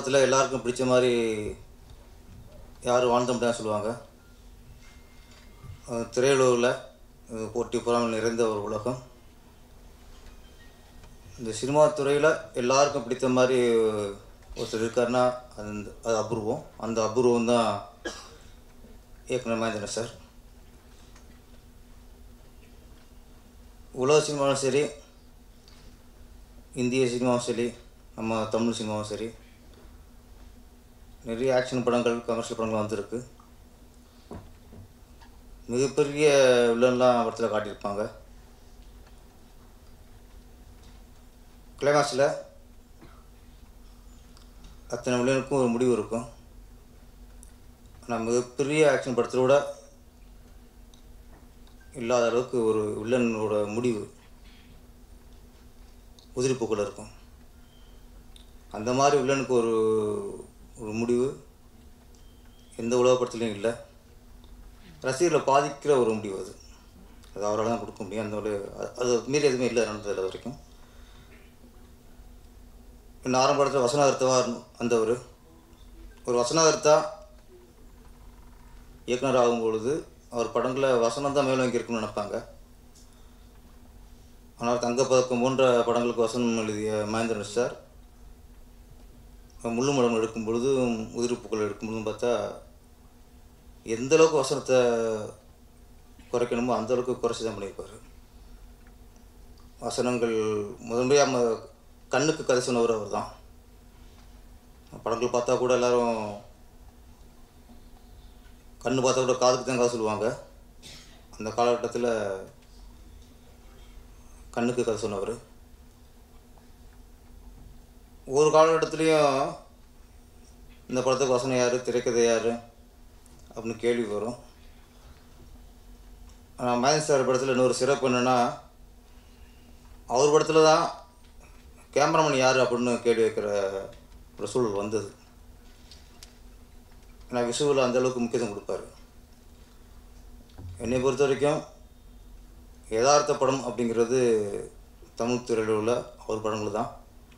படத்தில் எல்லாருக்கும் பிடிச்ச மாதிரி யாரும் வாழ்ந்த முடியாது சொல்லுவாங்க அஹ் திரையுலகில் அஹ் போட்டி பொறாமல் நிறைந்த ஒரு உலகம் இந்த சினிமா துறையில் எல்லாருக்கும் பிடித்த மாதிரி ஒருத்தர் இருக்காருன்னா அந்த அது அபூர்வம் அந்த அபூர்வம் தான் இயக்குனர் மகேந்திரன் சார் உலக சினிமாவும் சரி இந்திய சினிமாவும் சரி நம்ம தமிழ் சினிமாவும் சரி நிறைய ஆக்ஷன் படங்கள் கமர்ஷியல் படங்கள் வந்திருக்கு மிகப்பெரிய வில்லன்லாம் படத்தில் காட்டியிருப்பாங்க கிளைமாக்ஸில் அத்தனை வில்லனுக்கும் ஒரு முடிவு இருக்கும் ஆனால் மிகப்பெரிய ஆக்ஷன் படத்தில் கூட இல்லாத அளவுக்கு ஒரு வில்லனோட முடிவு உதிரிப்பூக்கள் இருக்கும் அந்த மாதிரி வில்லனுக்கு ஒரு ஒரு முடிவு எந்த உலக படத்துலையும் இல்லை ரசிகர்களை பாதிக்கிற ஒரு முடிவு அது அது அவரால் தான் கொடுக்க முடியும் அந்த ஒரு அது- அது மீறி எதுவுமே இல்லை நடந்ததில்லை இது வரைக்கும் இன்னும் ஆரம்ப படத்தில் வசனகர்த்தவாக வந்தவர் ஒரு வசனகர்த்தா இயக்குனர் ஆகும் பொழுது அவர் படங்களில் வசனம் தான் மேல் வாங்கியிருக்குன்னு நினைப்பாங்க ஆனால் தங்கப்பதக்கம் போன்ற படங்களுக்கு வசனம் எழுதிய மகேந்திரன் சார் முள்ளு மடம் எடுக்கும் பொழுது உதிரிப்பூக்கள் எடுக்கும் பொழுதும் பார்த்தா எந்த அளவுக்கு வசனத்தை குறைக்கணுமோ அந்த அளவுக்கு குறைச்சி தான் பண்ணியிருப்பார் வசனங்கள் முதன்மையாக நம்ம கண்ணுக்கு கதை சொன்னவர் அவர் தான் படங்கள் பார்த்தா கூட எல்லாரும் கண்ணு பார்த்தா கூட காதுக்கு தான் கதை சொல்லுவாங்க அந்த காலகட்டத்தில் கண்ணுக்கு கதை சொன்னவர் ஒரு காலகட்டத்துலேயும் இந்த படத்துக்கு வசனம் யார் திரைக்கதை யார் அப்படின்னு கேள்வி வரும் ஆனால் மகேஷ் சார் படத்தில் இன்னொரு சிறப்பு என்னென்னா அவர் படத்தில் தான் கேமராமேன் யார் அப்படின்னு கேள்வி வைக்கிற ஒரு சூழல் வந்தது ஏன்னா விஷுவல் அந்த அளவுக்கு முக்கியத்துவம் கொடுப்பாரு என்னை பொறுத்த வரைக்கும் யதார்த்த படம் அப்படிங்கிறது தமிழ் துறையில் உள்ள அவர் படங்கள் தான்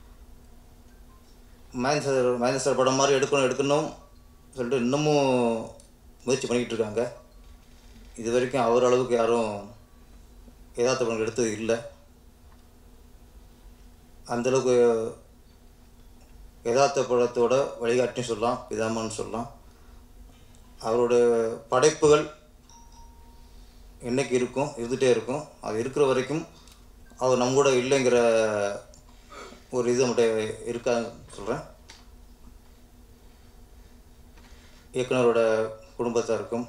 மகேந்திர சார் மகேந்திர சார் படம் மாதிரி எடுக்கணும் எடுக்கணும் சொல்லிட்டு இன்னமும் முயற்சி பண்ணிக்கிட்டு இருக்காங்க இது வரைக்கும் அவர் அளவுக்கு யாரும் யதார்த்த படங்கள் எடுத்தது இல்லை அந்தளவுக்கு யதார்த்த படத்தோட வழிகாட்டின்னு சொல்லலாம் பிதாமன்னு சொல்லலாம் அவரோட படைப்புகள் என்னைக்கு இருக்கும் இருந்துகிட்டே இருக்கும் அது இருக்கிற வரைக்கும் அவர் நம்ம கூட இல்லைங்கிற ஒரு இது மட்டும் இருக்கான்னு சொல்கிறேன் இயக்குனரோட குடும்பத்தாருக்கும்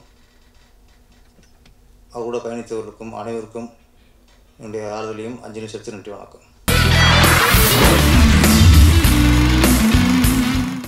அவரோட பயணித்தவர்களுக்கும் அனைவருக்கும் என்னுடைய ஆறுதலையும் அஞ்சலி செலுத்தி நன்றி வணக்கம்